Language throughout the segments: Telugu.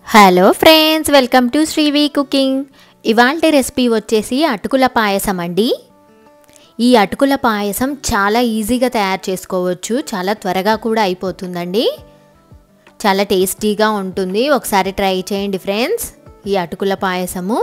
hello friends welcome to Srivi cooking ఇవాళ రెసిపీ వచ్చేసి అటుకుల పాయసం అండి ఈ అటుకుల పాయసం చాలా ఈజీగా తయారు చేసుకోవచ్చు చాలా త్వరగా కూడా అయిపోతుందండి చాలా టేస్టీగా ఉంటుంది ఒకసారి ట్రై చేయండి ఫ్రెండ్స్ ఈ అటుకుల పాయసము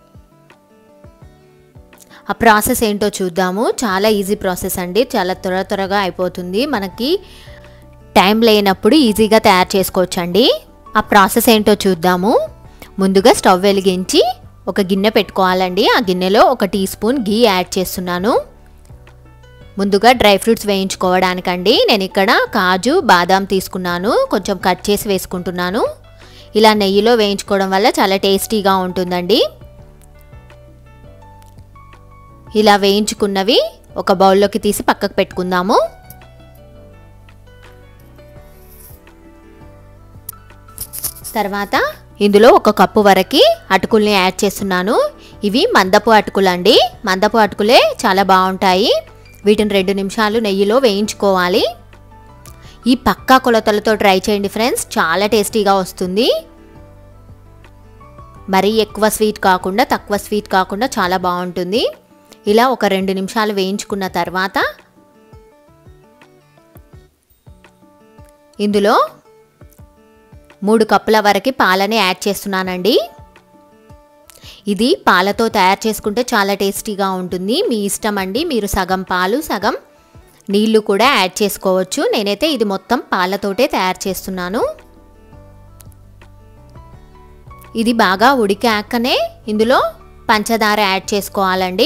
ఆ ప్రాసెస్ ఏంటో చూద్దాము చాలా ఈజీ ప్రాసెస్ అండి చాలా త్వర త్వరగా అయిపోతుంది మనకి టైం లేనప్పుడు ఈజీగా తయారు చేసుకోవచ్చండి ఆ ప్రాసెస్ ఏంటో చూద్దాము ముందుగా స్టవ్ వెలిగించి ఒక గిన్నె పెట్టుకోవాలండి ఆ గిన్నెలో ఒక టీ స్పూన్ గీ యాడ్ చేస్తున్నాను ముందుగా డ్రై ఫ్రూట్స్ వేయించుకోవడానికండి నేను ఇక్కడ కాజు బాదాం తీసుకున్నాను కొంచెం కట్ చేసి వేసుకుంటున్నాను ఇలా నెయ్యిలో వేయించుకోవడం వల్ల చాలా టేస్టీగా ఉంటుందండి ఇలా వేయించుకున్నవి ఒక బౌల్లోకి తీసి పక్కకు పెట్టుకుందాము తర్వాత ఇందులో ఒక కప్పు వరకు అటుకుల్ని యాడ్ చేస్తున్నాను ఇవి మందపు అటుకులు అండి మందపు అటుకులే చాలా బాగుంటాయి వీటిని రెండు నిమిషాలు నెయ్యిలో వేయించుకోవాలి ఈ పక్కా కొలతలతో ట్రై చేయండి ఫ్రెండ్స్ చాలా టేస్టీగా వస్తుంది మరీ ఎక్కువ స్వీట్ కాకుండా తక్కువ స్వీట్ కాకుండా చాలా బాగుంటుంది ఇలా ఒక రెండు నిమిషాలు వేయించుకున్న తర్వాత ఇందులో మూడు కప్పుల వరకు పాలని యాడ్ చేస్తున్నానండి ఇది పాలతో తయారు చేసుకుంటే చాలా టేస్టీగా ఉంటుంది మీ ఇష్టం అండి మీరు సగం పాలు సగం నీళ్లు కూడా యాడ్ చేసుకోవచ్చు నేనైతే ఇది మొత్తం పాలతోటే తయారు చేస్తున్నాను ఇది బాగా ఉడికాకనే ఇందులో పంచదార యాడ్ చేసుకోవాలండి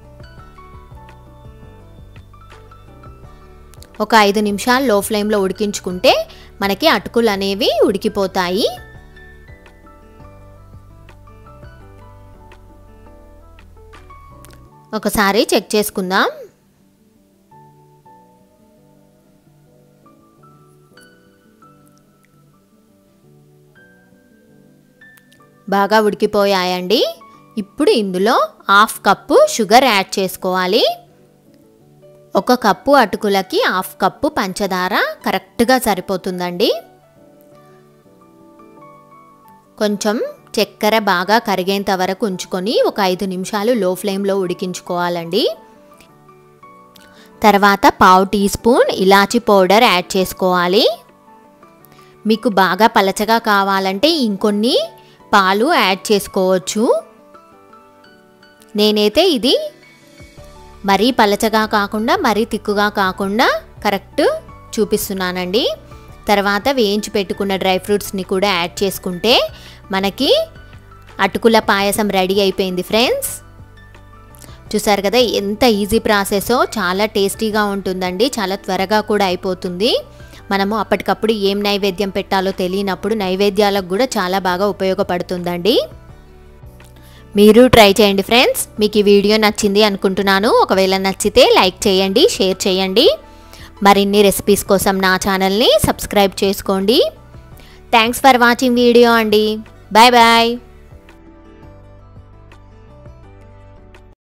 ఒక ఐదు నిమిషాలు లో ఫ్లేమ్లో ఉడికించుకుంటే మనకి అటుకులు అనేవి ఉడికిపోతాయి ఒకసారి చెక్ చేసుకుందాం బాగా ఉడికిపోయాయండి ఇప్పుడు ఇందులో హాఫ్ కప్పు షుగర్ యాడ్ చేసుకోవాలి ఒక కప్పు అటుకులకి హాఫ్ కప్పు పంచదార కరెక్ట్గా సరిపోతుందండి కొంచెం చక్కెర బాగా కరిగేంత వరకు ఉంచుకొని ఒక ఐదు నిమిషాలు లో ఫ్లేమ్లో ఉడికించుకోవాలండి తర్వాత పావు టీ స్పూన్ ఇలాచి పౌడర్ యాడ్ చేసుకోవాలి మీకు బాగా పలచగా కావాలంటే ఇంకొన్ని పాలు యాడ్ చేసుకోవచ్చు నేనైతే ఇది మరీ పలచగా కాకుండా మరీ తిక్కుగా కాకుండా కరెక్ట్ చూపిస్తున్నానండి తర్వాత వేయించి పెట్టుకున్న డ్రై ఫ్రూట్స్ని కూడా యాడ్ చేసుకుంటే మనకి అటుకుల పాయసం రెడీ అయిపోయింది ఫ్రెండ్స్ చూసారు కదా ఎంత ఈజీ ప్రాసెసో చాలా టేస్టీగా ఉంటుందండి చాలా త్వరగా కూడా అయిపోతుంది మనము అప్పటికప్పుడు ఏం నైవేద్యం పెట్టాలో తెలియనప్పుడు నైవేద్యాలకు కూడా చాలా బాగా ఉపయోగపడుతుందండి మీరు ట్రై చేయండి ఫ్రెండ్స్ మీకు ఈ వీడియో నచ్చింది అనుకుంటున్నాను ఒకవేళ నచ్చితే లైక్ చేయండి షేర్ చేయండి మరిన్ని రెసిపీస్ కోసం నా ఛానల్ని సబ్స్క్రైబ్ చేసుకోండి థ్యాంక్స్ ఫర్ వాచింగ్ వీడియో అండి బాయ్ బాయ్